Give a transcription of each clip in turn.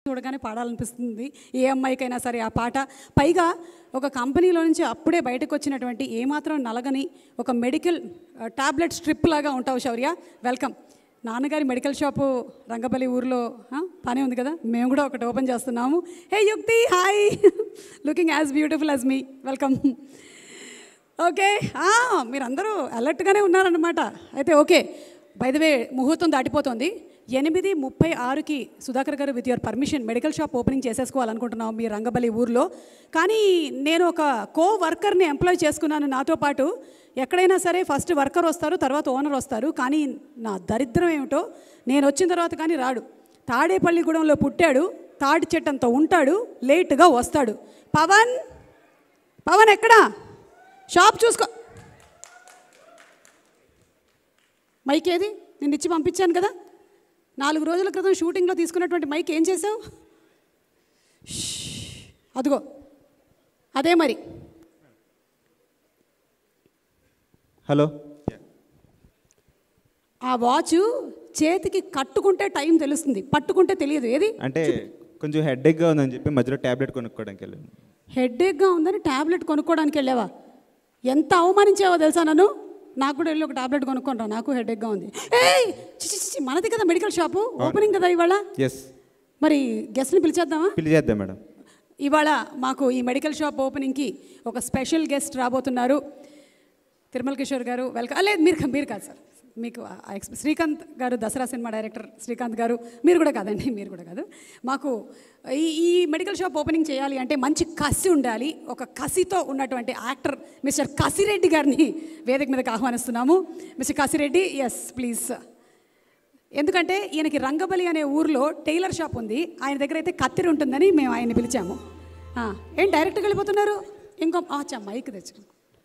చూడగానే పాడాలనిపిస్తుంది ఏ అమ్మాయికైనా సరే ఆ పాట పైగా ఒక కంపెనీలో నుంచి అప్పుడే బయటకు వచ్చినటువంటి ఏమాత్రం నలగని ఒక మెడికల్ టాబ్లెట్ స్ట్రిప్ లాగా ఉంటావు శౌర్య వెల్కమ్ నాన్నగారి మెడికల్ షాపు రంగబలి ఊర్లో ఆ, పని ఉంది కదా మేము కూడా ఒకటి ఓపెన్ చేస్తున్నాము hey Yukthi hi looking as beautiful as me welcome okay ఆ, మీరందరూ అలర్ట్గానే ఉన్నారన్నమాట అయితే ఓకే వే ముహూర్తం దాటిపోతుంది ఎనిమిది ముప్పై ఆరుకి Sudhakar garu with your permission medical shop opening చేసేసుకోవాలనుకుంటున్నాం మీ రంగబలి ఊర్లో కానీ నేను ఒక కో వర్కర్ని ఎంప్లాయ్ చేసుకున్నాను నాతో పాటు ఎక్కడైనా సరే ఫస్ట్ వర్కర్ వస్తారు తర్వాత ఓనర్ వస్తారు కానీ నా దరిద్రం ఏమిటో నేను వచ్చిన తర్వాత కానీ రాడు తాడేపల్లిగూడెంలో పుట్టాడు తాడి చెట్టంతో ఉంటాడు లేటుగా వస్తాడు పవన్ పవన్ ఎక్కడా షాప్ చూసుకో మైక్ ఏది నేను ఇచ్చి పంపించాను కదా నాలుగు రోజుల క్రితం షూటింగ్లో తీసుకున్నటువంటి మైక్ ఏం చేసావు షష్. అదిగో అదే మరి హలో ఆ వాచ్ చేతికి కట్టుకుంటే టైం తెలుస్తుంది పట్టుకుంటే తెలియదు ఏది అంటే కొంచెం హెడ్ఏక్గా ఉందని చెప్పి మధ్యలో ట్యాబ్లెట్ కొనుక్కోవడానికి వెళ్ళాను హెడ్ఏక్గా ఉందని ట్యాబ్లెట్ కొనుక్కోవడానికి వెళ్ళావా ఎంత అవమానించావో తెలుసా నన్ను నాకు కూడా వెళ్ళి ఒక టాబ్లెట్ కొనుక్కోనరా నాకు హెడేక్గా ఉంది ఏయ్ చిచి చిచి మనది కదా మెడికల్ షాపు ఓపెనింగ్ కదా ఇవాళ ఎస్ మరి గెస్ట్ని పిలిచేద్దామా పిలిచేద్దాం మేడం ఇవాళ మాకు ఈ మెడికల్ షాప్ ఓపెనింగ్కి ఒక స్పెషల్ గెస్ట్ రాబోతున్నారు తిరుమల కిషోర్ గారు వెల్కమ్ లేదు మీరు మీరు కాదు సార్ మీకు ఆ ఎక్స్ శ్రీకాంత్ గారు దసరా సినిమా డైరెక్టర్ శ్రీకాంత్ గారు మీరు కూడా కాదండి మీరు కూడా కాదు మాకు ఈ ఈ మెడికల్ షాప్ ఓపెనింగ్ చేయాలి అంటే మంచి కసి ఉండాలి ఒక కసితో ఉన్నటువంటి యాక్టర్ మిస్టర్ కసిరెడ్డి గారిని వేదిక మీదకి ఆహ్వానిస్తున్నాము మిస్టర్ కసిరెడ్డి ఎస్ ప్లీజ్ ఎందుకంటే ఈయనకి రంగబలి అనే ఊర్లో టైలర్ షాప్ ఉంది ఆయన దగ్గర అయితే కత్తిరి ఉంటుందని మేము ఆయన్ని పిలిచాము ఆ, ఏం డైరెక్ట్గా వెళ్ళిపోతున్నారు ఇంకో అచ్చా మైక్ తెచ్చు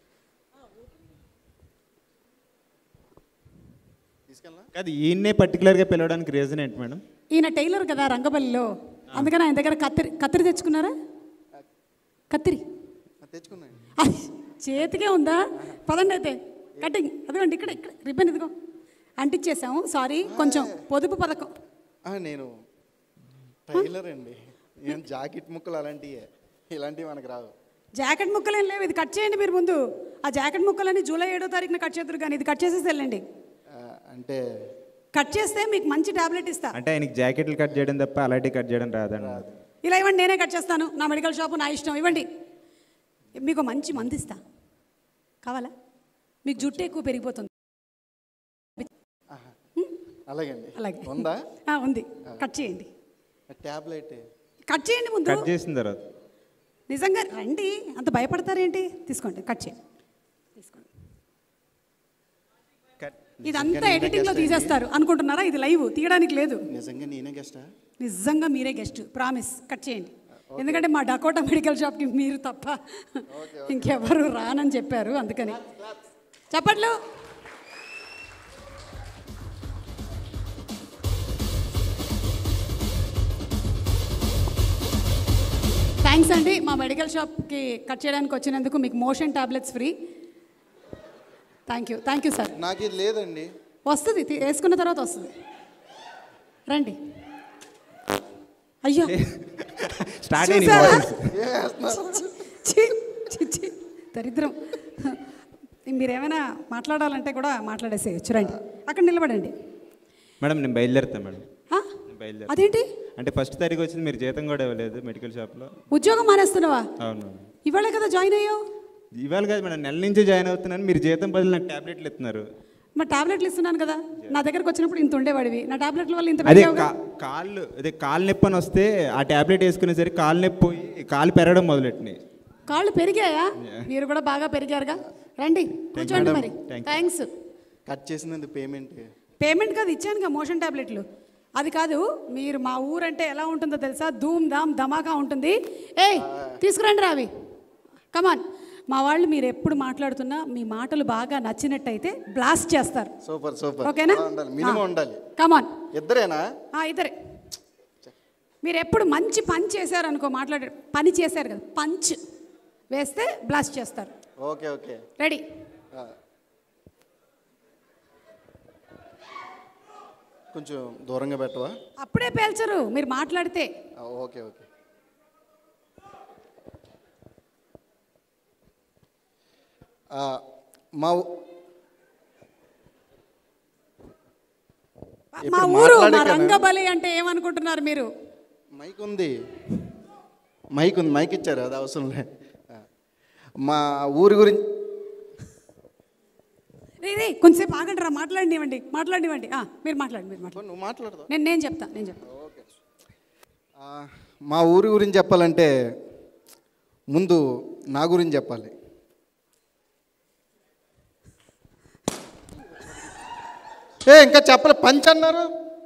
కాదు ఈయన్నే పర్టికులర్గా పిలవడానికి రీజన్ ఏంటి మేడం ఈయన టైలర్ కదా రంగబలిలో అందుకని ఆయన దగ్గర కత్తిరి కత్తిరి తెచ్చుకున్నారా కత్తిరి తెచ్చుకున్నాను ఆ, చేతికే ఉందా పదండి అయితే కటింగ్ అదిగోండి ఇక్కడ ఇక్కడ రిబ్బన్ ఇదిగో అంటించేసాము సారీ కొంచెం పొదుపు పథకం ఆ, నేను టైలర్ అండి నేను జాకెట్ ముక్కలు అలాంటివి ఇలాంటివి మనకు రావు జాకెట్ ముక్కలు ఏం లేవు ఇది కట్ చేయండి మీరు ముందు ఆ జాకెట్ ముక్కలని జూలై ఏడో తారీఖున కట్ చేద్దరు కానీ ఇది కట్ చేసేసి వెళ్ళండి ఆ, అంటే కట్ చేస్తే మీకు మంచి టాబ్లెట్ ఇస్తా అంటే ఆయనకి జాకెట్లు కట్ చేయడం తప్ప అలాంటివి కట్ చేయడం రాదండి ఇలా ఇవ్వండి నేనే కట్ చేస్తాను నా మెడికల్ షాపు నా ఇష్టం ఇవ్వండి మీకు మంచి మంది ఇస్తా కావాలా మీకు జుట్టు ఎక్కువ పెరిగిపోతుంది అలాగండి అలాగే ఉందా ఆ, ఉంది కట్ చేయండి ట్యాబ్లెట్ కట్ చేయండి ముందు కట్ చేసిన తర్వాత నిజంగా రండి అంత భయపడతారేంటి తీసుకోండి కట్ చేయండి తీసుకోండి కట్ ఇదంతా ఎడిటింగ్లో తీసేస్తారు అనుకుంటున్నారా ఇది లైవ్ తీయడానికి లేదు నిజంగా నేనే గెస్టా నిజంగా మీరే గెస్ట్ ప్రామిస్ కట్ చేయండి ఎందుకంటే మా డకోటా మెడికల్ షాప్కి మీరు తప్ప ఇంకెవరు రానని చెప్పారు అందుకని చెప్పట్లు థ్యాంక్స్ అండి మా మెడికల్ షాప్కి కట్ చేయడానికి వచ్చినందుకు మీకు motion tablets free thank you thank you sir నాకు ఇది లేదండి వస్తుంది తీ- వేసుకున్న తర్వాత వస్తుంది రండి అయ్యో స్టార్ట్ అయింది చూసారా? వాయిస్. ఛీ, ఛీ, ఛీ. దరిద్రం మీరేమైనా మాట్లాడాలంటే కూడా మాట్లాడేసేయచ్చు రండి అక్కడ నిలబడండి మేడం నేను బయలుదేరుతాను మేడం ఆ? నేను బయలుదేరు అదేంటి అంటే ఫస్ట్ తారీఖు వచ్చింది మీరు జీతం కూడా ఇవ్వలేదు మెడికల్ షాప్లో ఉద్యోగం మానేస్తున్నావా అవును మేడం ఇవాళ కదా జాయిన్ అయ్యావు ఇవాళ కాదు మేడం నెల నుంచి జాయిన్ అవుతున్నాను మీరు జీతం బదులు నాకు టాబ్లెట్లు ఇస్తున్నారు మరి టాబ్లెట్లు ఇస్తున్నాను కదా నా దగ్గరకు వచ్చినప్పుడు ఇంత ఉండేవాడివి నా టాబ్లెట్ల వల్ల ఇంత అదే పెరిగావుగా కా- కాళ్ళు అదే కాలు నొప్పి అని వస్తే ఆ టాబ్లెట్ వేసుకునేసరికి కాలు నొప్పి పోయి కాలు పెరగడం మొదలెట్టినాయి కాళ్ళు పెరిగాయా మీరు కూడా బాగా పెరిగారుగా రండి కూర్చోండి మరి Thank you. థ్యాంక్స్ కట్ చేసినందుకు పేమెంట్ పేమెంట్ కాదు ఇచ్చానుగా మోషన్ టాబ్లెట్లు అది కాదు మీరు మా ఊరంటే ఎలా ఉంటుందో తెలుసా ధూమ్ ధామ్ ధమాకా ఉంటుంది ఏయ్ తీసుకురండి రావి కమాన్ మా వాళ్ళు మీరు ఎప్పుడు మాట్లాడుతున్నా మీ మాటలు బాగా నచ్చినట్టయితే బ్లాస్ట్ చేస్తారు సూపర్ సూపర్ ఓకేనా అలా ఉండాలి మినిమం ఉండాలి కమాన్ ఇద్దరేనా ఇద్దరే మీరు ఎప్పుడు మంచి పని చేశారు అనుకో మాట్లాడే పని చేశారు కదా పంచ్ వేస్తే బ్లాస్ట్ చేస్తారు ఓకే ఓకే రెడీ ఆ, కొంచెం దూరంగా పెట్టవా అప్పుడే పేల్చరు మీరు మాట్లాడితే ఆ, ఓకే ఓకే ఆ, మా ఊ- మా ఇప్పుడు ఊరు మా మాట్లాడే కదా. రంగబలి అంటే ఏమనుకుంటున్నారు మీరు మైక్ ఉంది మైక్ ఉంది మైక్ ఇచ్చారు అది అవసరం లే ఆ. మా ఊరి గురించి రే రే కొంచెంసేపు ఆగండి రా మాట్లాడినివ్వండి మాట్లాడినివ్వండి ఆ, మీరు మాట్లాడండి మీరు మాట్లాడండి నువ్వు మాట్లాడదా నేను నేను చెప్తా నేను చెప్తా ఓకే ఆ, మా ఊరి గురించి చెప్పాలంటే ముందు నా గురించి చెప్పాలి ఏ ఇంకా చెప్పలే పంచ్ అన్నారు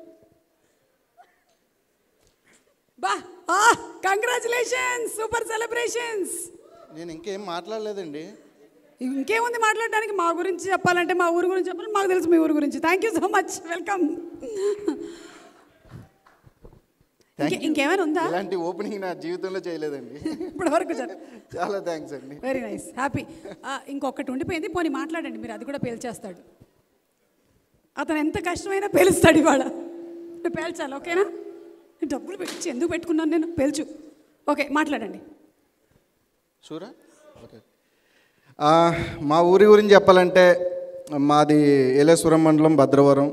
బా ఆ కంగ్రాచులేషన్స్ సూపర్ సెలబ్రేషన్స్ నేను ఇంకేం మాట్లాడలేదండి ఇంకేముంది మాట్లాడడానికి మా గురించి చెప్పాలంటే మా ఊరు గురించి చెప్పాలి మాకు తెలుసు మీ ఊరు గురించి thank you so much welcome Thank you. ఇంకేమైనా ఉందా ఇలాంటి ఓపెనింగ్ నా జీవితంలో చేయలేదండి ఇప్పటి వరకు సార్ చాలా థ్యాంక్స్ అండి వెరీ నైస్ హ్యాపీ ఇంకొకటి ఉండిపోయింది పోనీ మాట్లాడండి మీరు అది కూడా పేల్చేస్తాడు అతను ఎంత కష్టమైనా పేలుస్తాడు ఇవాళ నువ్వు పేల్చాలి ఓకేనా డబ్బులు పెట్టి ఎందుకు పెట్టుకున్నాను నేను పేల్చు ఓకే మాట్లాడండి షూరా ఓకే ఆ, మా ఊరి గురించి చెప్పాలంటే మాది ఏలేశ్వరం మండలం భద్రవరం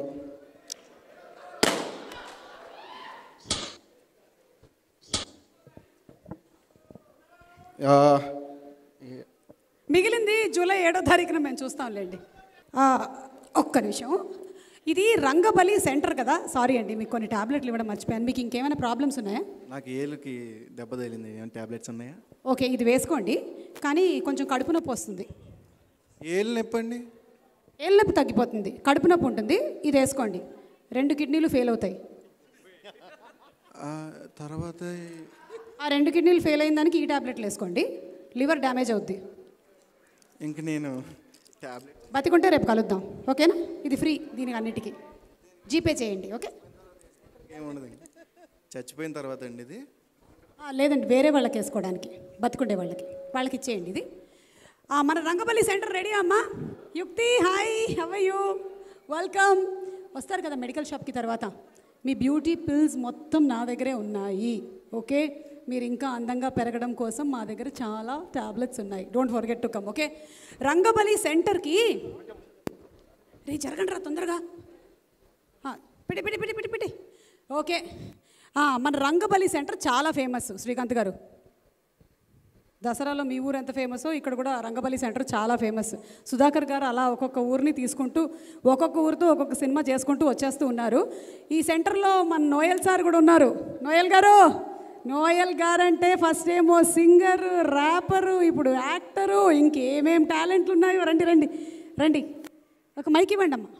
ఆ, మిగిలింది జూలై ఏడో తారీఖున మేము చూస్తాంలేండి ఆ, ఒక్క నిమిషం ఇది రంగబలి సెంటర్ కదా సారీ అండి మీకు కొన్ని టాబ్లెట్లు ఇవ్వడం మర్చిపోయాను మీకు ఇంకేమైనా ప్రాబ్లమ్స్ ఉన్నాయా నాకు ఏలుకి దెబ్బ తగిలింది ఏమైనా ట్యాబ్లెట్స్ ఉన్నాయా ఓకే ఇది వేసుకోండి కానీ కొంచెం కడుపు నొప్పి వస్తుంది ఏళ్ళు నొప్పండి ఏళ్ళ నొప్పి తగ్గిపోతుంది కడుపు నొప్పి ఉంటుంది ఇది వేసుకోండి రెండు కిడ్నీలు ఫెయిల్ అవుతాయి ఆ, తర్వాత ఆ రెండు కిడ్నీలు ఫెయిల్ అయిన దానికి ఈ టాబ్లెట్లు వేసుకోండి లివర్ డ్యామేజ్ అవుద్ది ఇంక నేను ట్యాబ్లెట్ బతికుంటే రేపు కలుద్దాం ఓకేనా ఇది ఫ్రీ దీనికి అన్నిటికీ జీపే చేయండి ఓకే ఏముండదు చచ్చిపోయిన తర్వాత అండి ఇది ఆ, లేదండి వేరే వాళ్ళకి వేసుకోవడానికి బతుకుండే వాళ్ళకి వాళ్ళకి ఇచ్చేయండి ఇది ఆ, మన రంగపల్లి సెంటర్ రెడీ అమ్మా యుక్తి హాయ్ యూ వెల్కమ్ వస్తారు కదా మెడికల్ షాప్కి తర్వాత మీ బ్యూటీ పిల్స్ మొత్తం నా దగ్గరే ఉన్నాయి ఓకే మీరు ఇంకా అందంగా పెరగడం కోసం మా దగ్గర చాలా టాబ్లెట్స్ ఉన్నాయి don't forget to come okay Rangabali సెంటర్కి రే జరగండి రా తొందరగా ఆ, పిటి పిటి పిటి పిటి పిటి ఓకే ఆ, మన రంగబలి సెంటర్ చాలా ఫేమస్ శ్రీకాంత్ గారు దసరాలో మీ ఊరు ఎంత ఫేమసో ఇక్కడ కూడా రంగబలి సెంటర్ చాలా ఫేమస్ సుధాకర్ గారు అలా ఒక్కొక్క ఊరిని తీసుకుంటూ ఒక్కొక్క ఊరితో ఒక్కొక్క సినిమా చేసుకుంటూ వచ్చేస్తూ ఉన్నారు ఈ సెంటర్లో మన నోయల్ సార్ కూడా ఉన్నారు నోయల్ గారు నోయల్ గారు అంటే ఫస్ట్ ఏమో సింగర్ ర్యాపరు ఇప్పుడు యాక్టరు ఇంకేమేం టాలెంట్లు ఉన్నాయో రండి రండి రండి ఒక మైక్ ఇవ్వండి అమ్మా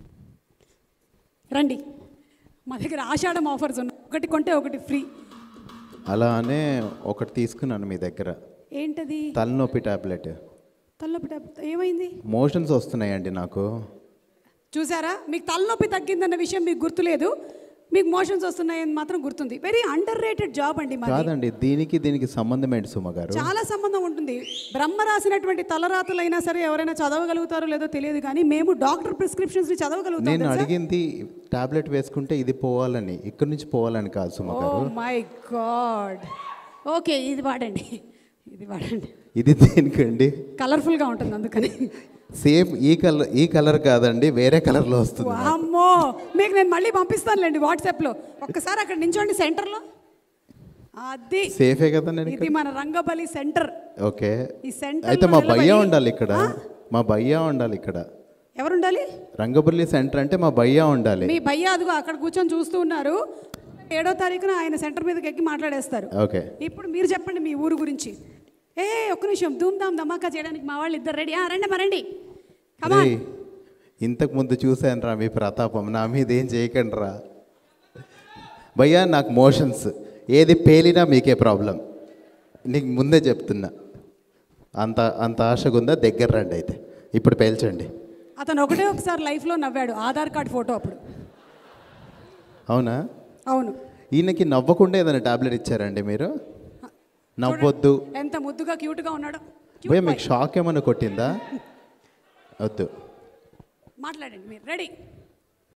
రండి మా దగ్గర ఆషాఢం ఆఫర్స్ ఉన్నాయి ఒకటి కొంటే ఒకటి ఫ్రీ అలానే ఒకటి తీసుకున్నాను మీ దగ్గర ఏంటది తలనొప్పి టాబ్లెట్ తలనొప్పి టాబ్లెట్ ఏమైంది మోషన్స్ వస్తున్నాయండి నాకు చూసారా మీకు తలనొప్పి తగ్గిందన్న విషయం మీకు గుర్తులేదు మీకు మోషన్స్ వస్తున్నాయని మాత్రం గుర్తుంది వెరీ అండర్ రేటెడ్ జాబ్ అండి మాది కాదండి దీనికి దీనికి సంబంధం ఏంటి సుమ గారు చాలా సంబంధం ఉంటుంది బ్రహ్మ రాసినటువంటి తలరాతలైనా సరే ఎవరైనా చదవగలుగుతారో లేదో తెలియదు కానీ మేము డాక్టర్ ప్రిస్క్రిప్షన్స్ చదవగలుగుతాం నేను తెలుసా? అడిగింది టాబ్లెట్ వేసుకుంటే ఇది పోవాలని ఇక్కడి నుంచి పోవాలని కాదు సుమ ఓ గారు మై గాడ్ ఓకే ఇది వాడండి ఇది వాడండి ఇది దేనికండి కలర్ఫుల్గా ఉంటుంది అందుకని సేమ్ ఈ కలర్ ఈ కలర్ కాదండి వేరే కలర్లో వస్తుంది నాకు. అమ్మో మీకు నేను మళ్ళీ పంపిస్తానులేండి వాట్సాప్లో ఒక్కసారి అక్కడ నించోండి సెంటర్లో అది సేఫే కదా నేను ఇది ఇక్కడ మన రంగబలి సెంటర్ ఓకే ఈ సెంటర్ అయితే మా భయ్య ఉండాలి ఇక్కడ మా భయ్య ఉండాలి ఇక్కడ ఎవరు ఉండాలి రంగబల్లి సెంటర్ అంటే మా భయ్య ఉండాలి మీ భయ్య అదిగో అక్కడ కూర్చొని చూస్తూ ఉన్నారు ఏడో తారీఖున ఆయన సెంటర్ మీదకి ఎక్కి మాట్లాడేస్తారు ఓకే ఇప్పుడు మీరు చెప్పండి మీ ఊరు గురించి ఏ ఒక్క నిమిషం ధూమ్ ధామ్ ధమాకా చేయడానికి మా వాళ్ళు ఇద్దరు రెడీ రండి మా రండి కమా రేయ్, ఇంతకు ముందు చూశాను రా మీ ప్రతాపం నా మీద ఏం చేయకండి రా భయ్యా నాకు మోషన్స్ ఏది పేలినా మీకే ప్రాబ్లం నీకు ముందే చెప్తున్నా అంత అంత ఆశగా ఉందా దగ్గర రండి అయితే ఇప్పుడు పేల్చండి అతను ఒకటే ఒకసారి లైఫ్లో నవ్వాడు ఆధార్ కార్డ్ ఫోటో అప్పుడు అవునా అవును ఈయనకి నవ్వకుండా ఏదైనా టాబ్లెట్ ఇచ్చారండి మీరు నవ్వొద్దు ఎంత ముద్దుగా క్యూట్గా ఉన్నాడు Cute భయ్య boy. మీకు షాక్ ఏమైనా కొట్టిందా వద్దు మాట్లాడండి మీరు రెడీ